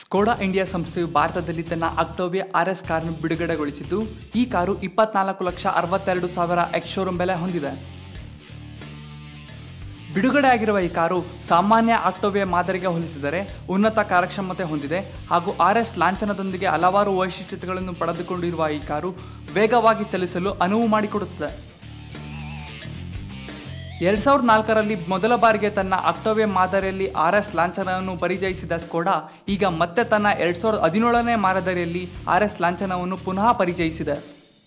Skoda India ಸಂಸ್ಥೆಯು ಭಾರತದಲ್ಲಿ ತನ್ನ ಅಕ್ಟೋವಿಯಾ ಆರ್ ಎಸ್ ಕಾರನ್ನು ಬಿಡುಗಡೆಗೊಳಿಸಿದ್ದು ಈ ಕಾರು ಇಪ್ಪತ್ನಾಲ್ಕು ಲಕ್ಷ ಅರವತ್ತೆರಡು ಸಾವಿರ ಎಕ್ಸ್ ಶೋರೂಮ್ ಬೆಲೆ ಹೊಂದಿದೆ ಬಿಡುಗಡೆ ಆಗಿರುವ ಈ ಕಾರು ಸಾಮಾನ್ಯ ಆಕ್ಟೋವಿಯಾ ಮಾದರಿಗೆ ಹೋಲಿಸಿದರೆ ಉನ್ನತ ಕಾರ್ಯಕ್ಷಮತೆ ಹೊಂದಿದೆ ಹಾಗೂ ಆರ್ ಎಸ್ ಲಾಂಛನದೊಂದಿಗೆ ಹಲವಾರು ವೈಶಿಷ್ಟ್ಯತೆಗಳನ್ನು ಪಡೆದುಕೊಂಡಿರುವ ಈ ಕಾರು ವೇಗವಾಗಿ ಚಲಿಸಲು ಅನುವು ಮಾಡಿಕೊಡುತ್ತದೆ ಎರಡ್ ಸಾವಿರದ ನಾಲ್ಕರಲ್ಲಿ ಮೊದಲ ಬಾರಿಗೆ ತನ್ನ ಅಕ್ಟೋವಿಯಾ ಮಾದರಿಯಲ್ಲಿ ಆರ್ ಎಸ್ ಲಾಂಛನವನ್ನು ಪರಿಚಯಿಸಿದ ಸ್ಕೋಡಾ ಈಗ ಮತ್ತೆ ತನ್ನ ಎರಡ್ ಸಾವಿರದ ಹದಿನೇಳನೇ ಮಾದರಿಯಲ್ಲಿ ಆರ್ ಎಸ್ ಲಾಂಛನವನ್ನು ಪುನಃ ಪರಿಚಯಿಸಿದೆ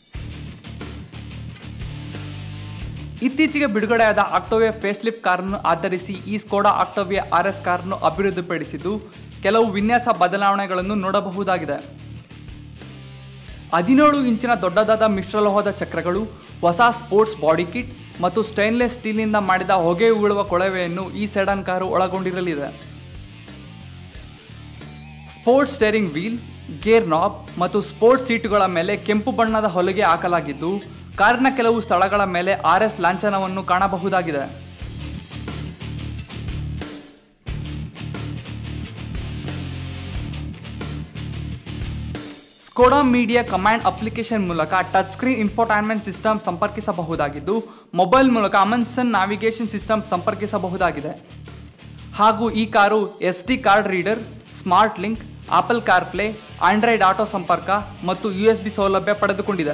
ಇತ್ತೀಚೆಗೆ ಬಿಡುಗಡೆಯಾದ ಆಕ್ಟೋವಿಯಾ ಫೇಸ್ಲಿಫ್ಟ್ ಕಾರನ್ನು ಆಧರಿಸಿ ಈ ಸ್ಕೋಡಾ ಆಕ್ಟೋವಿಯಾ ಆರ್ ಎಸ್ ಕಾರನ್ನು ಅಭಿವೃದ್ಧಿಪಡಿಸಿದ್ದು ಕೆಲವು ವಿನ್ಯಾಸ ಬದಲಾವಣೆಗಳನ್ನು ನೋಡಬಹುದಾಗಿದೆ ಹದಿನೇಳು ಇಂಚಿನ ದೊಡ್ಡದಾದ ಮಿಶ್ರಲೋಹದ ಚಕ್ರಗಳು ಹೊಸ ಸ್ಪೋರ್ಟ್ಸ್ ಬಾಡಿ ಕಿಟ್ ಮತ್ತು ಸ್ಟೈನ್ಲೆಸ್ ಸ್ಟೀಲ್ನಿಂದ ಮಾಡಿದ ಹೊಗೆ ಉಗುಳುವ ಕೊಳವೆಯನ್ನು ಈ ಸೆಡನ್ ಕಾರು ಒಳಗೊಂಡಿರಲಿದೆ sports steering wheel gear knob ಮತ್ತು ಸ್ಪೋರ್ಟ್ಸ್ ಸೀಟುಗಳ ಮೇಲೆ ಕೆಂಪು ಬಣ್ಣದ ಹೊಲಿಗೆ ಹಾಕಲಾಗಿದ್ದು ಕಾರಿನ ಕೆಲವು ಸ್ಥಳಗಳ ಮೇಲೆ ಆರ್ ಎಸ್ ಲಾಂಛನವನ್ನು ಕಾಣಬಹುದಾಗಿದೆ ಸ್ಕೋಡಾ ಮೀಡಿಯಾ ಕಮಾಂಡ್ ಅಪ್ಲಿಕೇಶನ್ ಮೂಲಕ ಟಚ್ ಸ್ಕ್ರೀನ್ ಇನ್ಫೋಟೈನ್ಮೆಂಟ್ ಸಿಸ್ಟಮ್ ಸಂಪರ್ಕಿಸಬಹುದಾಗಿದ್ದು ಮೊಬೈಲ್ ಮೂಲಕ ಅಮನ್ಸನ್ ನ್ಯಾವಿಗೇಷನ್ ಸಿಸ್ಟಮ್ ಸಂಪರ್ಕಿಸಬಹುದಾಗಿದೆ ಹಾಗೂ ಈ car S D card reader smart link Apple CarPlay Android Auto ಸಂಪರ್ಕ ಮತ್ತು ಯು ಎಸ್ ಬಿ ಸೌಲಭ್ಯ ಪಡೆದುಕೊಂಡಿದೆ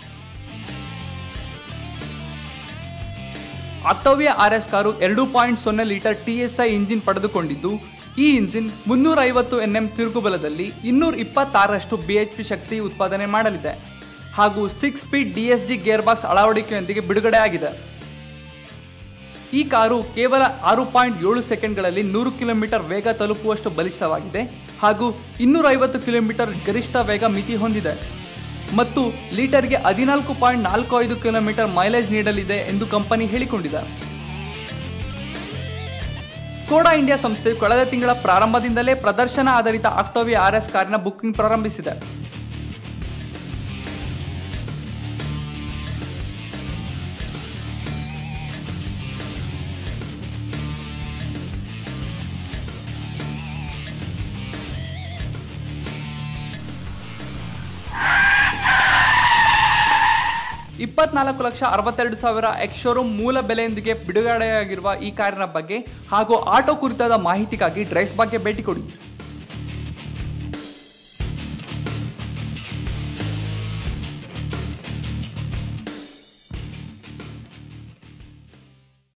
ಅಕ್ಟೋವಿಯಾ ಆರ್ ಎಸ್ ಕಾರು ಎರಡು ಪಾಯಿಂಟ್ ಸೊನ್ನೆ litre T S I engine ಪಡೆದುಕೊಂಡಿದ್ದು ಈ ಇಂಜಿನ್ ಮುನ್ನೂರ ಐವತ್ತು ಎನ್ ಎಂ ತಿರುಗುಬಲದಲ್ಲಿ ಇನ್ನೂರ ಇಪ್ಪತ್ತಾರರಷ್ಟು ಬಿ ಎಚ್ ಪಿ ಶಕ್ತಿ ಉತ್ಪಾದನೆ ಮಾಡಲಿದೆ ಹಾಗೂ six speed D S G gear box ಅಳವಡಿಕೆಯೊಂದಿಗೆ ಬಿಡುಗಡೆಯಾಗಿದೆ ಈ ಕಾರು ಕೇವಲ ಆರು ಪಾಯಿಂಟ್ ಏಳು ಸೆಕೆಂಡ್ಗಳಲ್ಲಿ ನೂರು ಕಿಲೋಮೀಟರ್ ವೇಗ ತಲುಪುವಷ್ಟು ಬಲಿಷ್ಠವಾಗಿದೆ ಹಾಗೂ ಇನ್ನೂರ ಐವತ್ತು ಕಿಲೋಮೀಟರ್ ಗರಿಷ್ಠ ವೇಗ ಮಿತಿ ಹೊಂದಿದೆ ಮತ್ತು ಲೀಟರ್ಗೆ ಹದಿನಾಲ್ಕು ಪಾಯಿಂಟ್ ನಾಲ್ಕು ಐದು ಕಿಲೋಮೀಟರ್ ಮೈಲೇಜ್ ನೀಡಲಿದೆ ಎಂದು ಕಂಪನಿ ಹೇಳಿಕೊಂಡಿದೆ ಸ್ಕೋಡಾ ಇಂಡಿಯಾ ಸಂಸ್ಥೆಯು ಕಳೆದ ತಿಂಗಳ ಪ್ರಾರಂಭದಿಂದಲೇ ಪ್ರದರ್ಶನ ಆಧಾರಿತ ಆಕ್ಟೋವಿಯಾ ಆರ್ ಎಸ್ ಕಾರಿನ ಬುಕ್ಕಿಂಗ್ ಪ್ರಾರಂಭಿಸಿದೆ ಇಪ್ಪತ್ನಾಲ್ಕು ಲಕ್ಷ ಅರವತ್ತೆರಡು ಸಾವಿರ ಎಕ್ಸ್ ಶೋರೂಮ್ ಮೂಲ ಬೆಲೆಯೊಂದಿಗೆ ಬಿಡುಗಡೆಯಾಗಿರುವ ಈ ಕಾರಿನ ಬಗ್ಗೆ ಹಾಗೂ ಆಟೋ ಕುರಿತಾದ ಮಾಹಿತಿಗಾಗಿ ಡ್ರೈಸ್ ಬಗ್ಗೆ ಭೇಟಿ ಕೊಡಿ